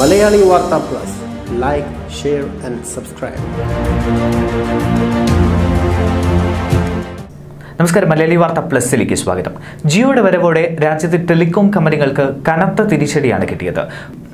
മലയാളി വാർത്ത plus like share and subscribe നമസ്കാരം മലയാളി വാർത്ത പ്ലസിലേക്ക് സ്വാഗതം ജിയോയുടെ വരവോടെ രാജ്യത്തെ ടെലികോം കമ്പനികൾക്ക് കനത്ത തിരിച്ചടിയാണ് കിട്ടിയത്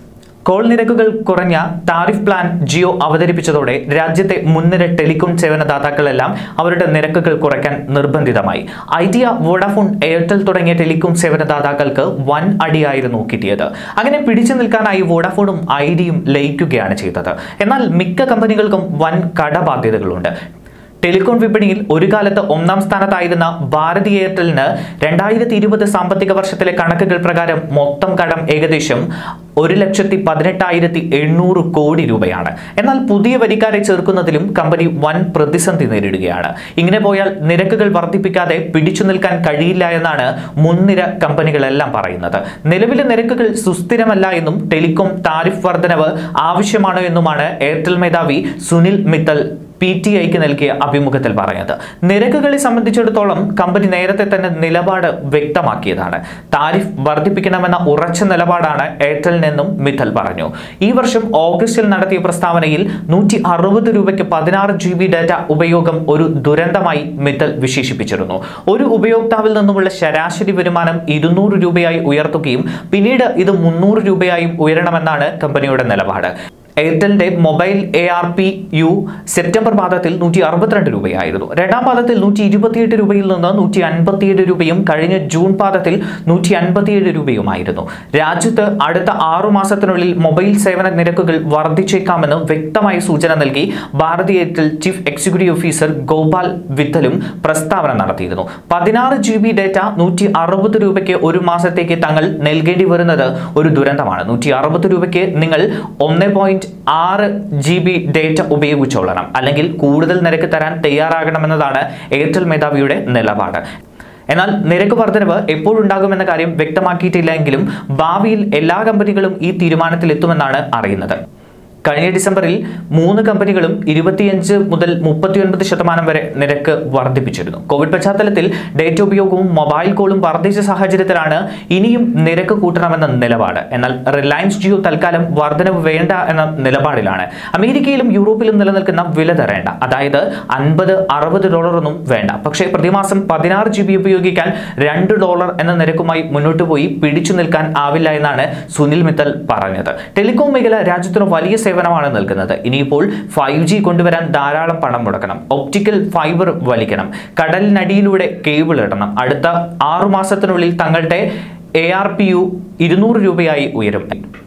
കോൾ നിരക്കുകൾ കുറഞ്ഞ താരിഫ് പ്ലാൻ ജിയോ അവതരിപ്പിച്ചതോടെ രാജ്യത്തെ മുൻനിര ടെലികോം സേവനദാതാക്കളെല്ലാം അവരുടെ നിരക്കുകൾ കുറയ്ക്കാൻ നിർബന്ധിതമായി ഐഡിയ വോഡാഫോൺ എയർടെൽ തുടങ്ങിയ ടെലികോം സേവനദാതാക്കൾക്ക് വൻ അടിയായിരുന്നു കിട്ടിയത് അങ്ങനെ പിടിച്ചു നിൽക്കാനായി വോഡാഫോണും ഐഡിയയും ലയിക്കുകയാണ് ചെയ്തത് എന്നാൽ മിക്ക കമ്പനികൾക്കും വൻ കടബാധ്യതകളുണ്ട് ടെലികോം വിപണിയിൽ ഒരു കാലത്ത് ഒന്നാം സ്ഥാനത്തായിരുന്ന ഭാരതി എയർടെലിന് രണ്ടായിരത്തി ഇരുപത് സാമ്പത്തിക വർഷത്തിലെ കണക്കുകൾ പ്രകാരം മൊത്തം കടം ഏകദേശം ഒരു ലക്ഷത്തി പതിനെട്ടായിരത്തി എണ്ണൂറ് കോടി രൂപയാണ് എന്നാൽ പുതിയ വരിക്കാരെ ചേർക്കുന്നതിലും കമ്പനി വൻ പ്രതിസന്ധി നേരിടുകയാണ് ഇങ്ങനെ പോയാൽ നിരക്കുകൾ വർദ്ധിപ്പിക്കാതെ പിടിച്ചു നിൽക്കാൻ കഴിയില്ല എന്നാണ് മുൻനിര കമ്പനികളെല്ലാം പറയുന്നത് നിലവിലെ നിരക്കുകൾ സുസ്ഥിരമല്ല എന്നും ടെലികോം താരിഫ് വർധനവ് ആവശ്യമാണോ എന്നുമാണ് എയർടെൽ മേധാവി സുനിൽ മിത്തൽ പി ടി ഐക്ക് നൽകിയ അഭിമുഖത്തിൽ പറഞ്ഞത് നിരക്കുകളെ സംബന്ധിച്ചിടത്തോളം കമ്പനി നേരത്തെ തന്നെ നിലപാട് വ്യക്തമാക്കിയതാണ് താരിഫ് വർദ്ധിപ്പിക്കണമെന്ന ഉറച്ച നിലപാടാണ് എയർടെലിനെന്നും മിഥൽ പറഞ്ഞു ഈ വർഷം ഓഗസ്റ്റിൽ നടത്തിയ പ്രസ്താവനയിൽ നൂറ്റി അറുപത് രൂപയ്ക്ക് പതിനാറ് ജി ബി ഡാറ്റ ഉപയോഗം ഒരു ദുരന്തമായി മിഥൽ വിശേഷിപ്പിച്ചിരുന്നു ഒരു ഉപയോക്താവിൽ നിന്നുമുള്ള ശരാശരി വരുമാനം ഇരുന്നൂറ് രൂപയായി ഉയർത്തുകയും പിന്നീട് ഇത് മുന്നൂറ് രൂപയായും ഉയരണമെന്നാണ് കമ്പനിയുടെ നിലപാട് എയർടെലിന്റെ mobile A R P U September പാദത്തിൽ നൂറ്റി അറുപത്തിരണ്ട് രൂപയായിരുന്നു രണ്ടാം പാദത്തിൽ നൂറ്റി ഇരുപത്തിയെട്ട് രൂപയിൽ നിന്ന് നൂറ്റി അൻപത്തിയേഴ് രൂപയും കഴിഞ്ഞ ജൂൺ പാദത്തിൽ നൂറ്റി അൻപത്തിയേഴ് രൂപയുമായിരുന്നു രാജ്യത്ത് അടുത്ത ആറു മാസത്തിനുള്ളിൽ മൊബൈൽ സേവന നിരക്കുകൾ വർദ്ധിച്ചേക്കാമെന്ന് വ്യക്തമായ സൂചന നൽകി Bharti Airtel chief executive officer Gopal വിത്തലും പ്രസ്താവന നടത്തിയിരുന്നു പതിനാറ് ജി ബി ഡേറ്റ നൂറ്റി അറുപത് രൂപയ്ക്ക് ഒരു മാസത്തേക്ക് തങ്ങൾ നൽകേണ്ടി വരുന്നത് ഒരു ദുരന്തമാണ് നൂറ്റി അറുപത് രൂപയ്ക്ക് നിങ്ങൾ ഒന്ന് പോയിന്റ് ആറ് ജി ബി ഡേറ്റ ഉപയോഗിച്ചോളണം അല്ലെങ്കിൽ കൂടുതൽ നിരക്ക് തരാൻ തയ്യാറാകണമെന്നതാണ് എയർടെൽ മേധാവിയുടെ നിലപാട് എന്നാൽ നിരക്ക് വർധനവ് എപ്പോഴുണ്ടാകുമെന്ന കാര്യം വ്യക്തമാക്കിയിട്ടില്ലെങ്കിലും ഭാവിയിൽ എല്ലാ കമ്പനികളും ഈ തീരുമാനത്തിലെത്തുമെന്നാണ് അറിയുന്നത് കഴിഞ്ഞ ഡിസംബറിൽ മൂന്ന് കമ്പനികളും ഇരുപത്തിയഞ്ച് മുതൽ മുപ്പത്തിയൊൻപത് ശതമാനം വരെ നിരക്ക് വർദ്ധിപ്പിച്ചിരുന്നു കോവിഡ് പശ്ചാത്തലത്തിൽ ഡേറ്റ ഉപയോഗവും മൊബൈൽ കോളും വർദ്ധിച്ച സാഹചര്യത്തിലാണ് ഇനിയും നിരക്ക് കൂട്ടണമെന്ന നിലപാട് എന്നാൽ റിലയൻസ് ജിയോ തൽക്കാലം വർധനവ് വേണ്ട എന്ന നിലപാടിലാണ് അമേരിക്കയിലും യൂറോപ്പിലും നിലനിൽക്കുന്ന വില തരേണ്ട അതായത് അൻപത് അറുപത് ഡോളറൊന്നും വേണ്ട പക്ഷേ പ്രതിമാസം പതിനാറ് ജി ബി ഉപയോഗിക്കാൻ രണ്ട് ഡോളർ എന്ന നിരക്കുമായി മുന്നോട്ട് പോയി പിടിച്ചു നിൽക്കാൻ ആവില്ല എന്നാണ് സുനിൽ മിത്തൽ പറഞ്ഞത് ടെലികോം മേഖല രാജ്യത്തിന് വലിയ സേവനമാണ് നൽകുന്നത് ഇനിയിപ്പോൾ ഫൈവ് ജി കൊണ്ടുവരാൻ ധാരാളം പണം മുടക്കണം ഒപ്റ്റിക്കൽ ഫൈബർ വലിക്കണം കടലിനടിയിലൂടെ കേബിൾ ഇടണം അടുത്ത ആറു മാസത്തിനുള്ളിൽ തങ്ങളുടെ എ ആർ പി യു ഇരുന്നൂറ് രൂപയായി ഉയരും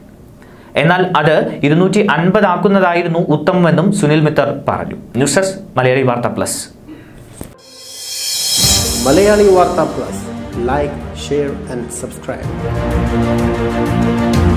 എന്നാൽ അത് ഇരുന്നൂറ്റി അൻപതാക്കുന്നതായിരുന്നു ഉത്തമമെന്നും സുനിൽ മിത്തർ പറഞ്ഞു ന്യൂസ് ഡെസ്ക് മലയാളി വാർത്ത പ്ലസ് മലയാളി വാർത്ത plus like share and subscribe